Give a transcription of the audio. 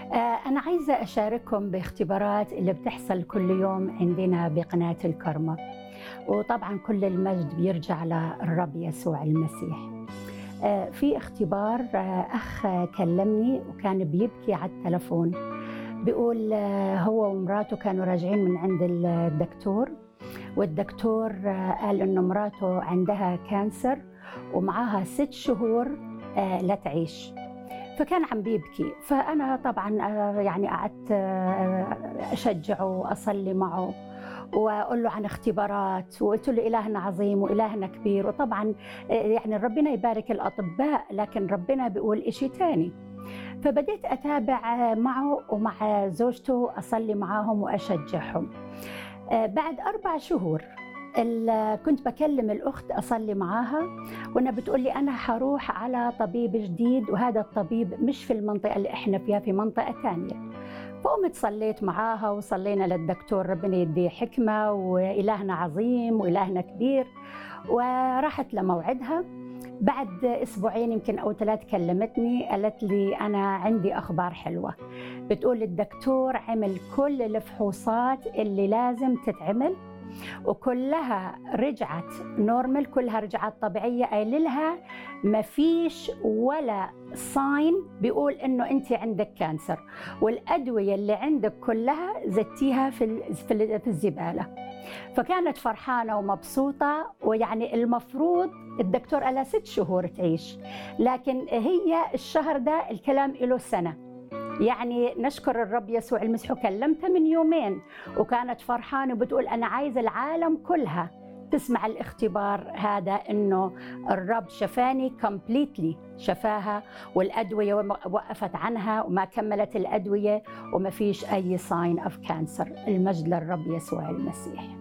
آه، أنا عايزة أشارككم باختبارات اللي بتحصل كل يوم عندنا بقناة الكرمة وطبعا كل المجد بيرجع للرب يسوع المسيح آه، في اختبار آه، أخ كلمني وكان بيبكي على التلفون بيقول هو ومراته كانوا راجعين من عند الدكتور والدكتور قال انه مراته عندها كانسر ومعاها ست شهور لا تعيش فكان عم بيبكي فأنا طبعا يعني قعدت أشجعه وأصلي معه واقول له عن اختبارات وقلت له الهنا عظيم والهنا كبير وطبعا يعني ربنا يبارك الاطباء لكن ربنا بيقول شيء ثاني فبديت اتابع معه ومع زوجته اصلي معاهم واشجعهم بعد اربع شهور كنت بكلم الاخت اصلي معاها وانا بتقول لي انا حروح على طبيب جديد وهذا الطبيب مش في المنطقه اللي احنا فيها في منطقه ثانيه فقمت صليت معاها وصلينا للدكتور ربنا يديه حكمه والهنا عظيم والهنا كبير وراحت لموعدها بعد اسبوعين يمكن او ثلاث كلمتني قالت لي انا عندي اخبار حلوه بتقول الدكتور عمل كل الفحوصات اللي لازم تتعمل وكلها رجعت نورمال كلها رجعت طبيعيه قايل لها ما فيش ولا ساين بيقول انه انت عندك كانسر والادويه اللي عندك كلها زتيها في في الزباله فكانت فرحانه ومبسوطه ويعني المفروض الدكتور قالها ست شهور تعيش لكن هي الشهر ده الكلام له سنه يعني نشكر الرب يسوع المسيح وكلمتها من يومين وكانت فرحانه وبتقول انا عايزه العالم كلها تسمع الاختبار هذا انه الرب شفاني كومبليتلي شفاها والادويه وقفت عنها وما كملت الادويه وما فيش اي ساين اوف كانسر المجد للرب يسوع المسيح